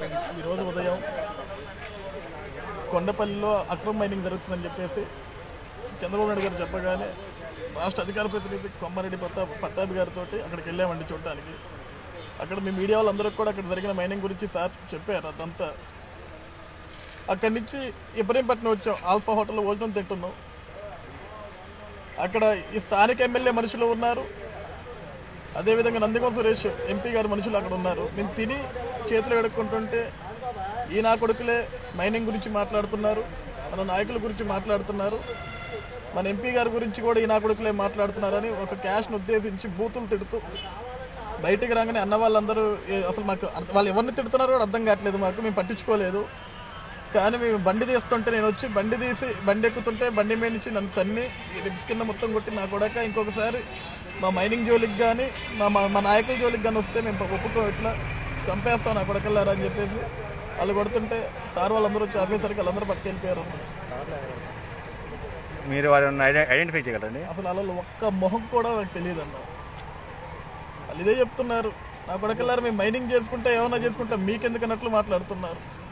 ఈరోజు ఉదయం కొండపల్లిలో అక్రమ మైనింగ్ జరుగుతుందని చెప్పేసి చంద్రబాబు నాయుడు గారు చెప్పగానే రాష్ట్ర అధికార ప్రతినిధి కొమ్మారెడ్డి ప్రతాప్ పట్టాభి గారితో అక్కడికి వెళ్ళామండి చూడటానికి అక్కడ మీ మీడియా వాళ్ళందరికీ కూడా అక్కడ జరిగిన మైనింగ్ గురించి సార్ చెప్పారు అదంతా అక్కడి నుంచి ఇబ్రహీంపట్నం వచ్చాం ఆల్ఫా హోటల్లో భోజనం తింటున్నాం అక్కడ ఈ స్థానిక ఎమ్మెల్యే మనుషులు ఉన్నారు అదేవిధంగా నందిగం సురేష్ ఎంపీ గారు మనుషులు అక్కడ ఉన్నారు మేము తిని చేతులు ఎడుక్కుంటుంటే ఈ నా కొడుకులే మైనింగ్ గురించి మాట్లాడుతున్నారు మన నాయకుల గురించి మాట్లాడుతున్నారు మన ఎంపీ గారి గురించి కూడా ఈ నా కొడుకులే మాట్లాడుతున్నారని ఒక క్యాష్ను ఉద్దేశించి బూతులు తిడుతూ బయటికి రాగానే అన్న వాళ్ళందరూ ఏ- అసలు మాకు అర్థ- వాళ్ళు ఎవరిని తిడుతున్నారో కూడా అర్థం కావట్లేదు మాకు మేము పట్టించుకోలేదు కానీ మేము బండి తీస్తుంటే నేను వచ్చి బండి తీసి బండి ఎక్కుతుంటే బండి మీద నుంచి నన్ను తన్ని ఈ రిబ్స్ కింద మొత్తం కొట్టి నా కొడక ఇంకొకసారి మా మైనింగ్ జోలికి కానీ మా మా మా నాయకుల జోలికి కానీ వస్తే మేము ఒప్పుకో ఇట్లా చంపేస్తాం నా కొడకల్లారా అని చెప్పేసి వాళ్ళు కొడుతుంటే సార్ వాళ్ళందరూ వచ్చి ఆఫీసర్కి వాళ్ళందరూ పక్క వెళ్ళిపోయారు మీరు వాళ్ళని ఐడె- ఐడెంటిఫై చేయగలరండి అసలు అలా ఒక్క మొహం కూడా నాకు తెలియదు అన్న వాళ్ళు ఇదే చెప్తున్నారు నా కొడకల్లారా మేము మైనింగ్ చేసుకుంటే ఏమన్నా చేసుకుంటే మీకెందుకు అన్నట్లు మాట్లాడుతున్నారు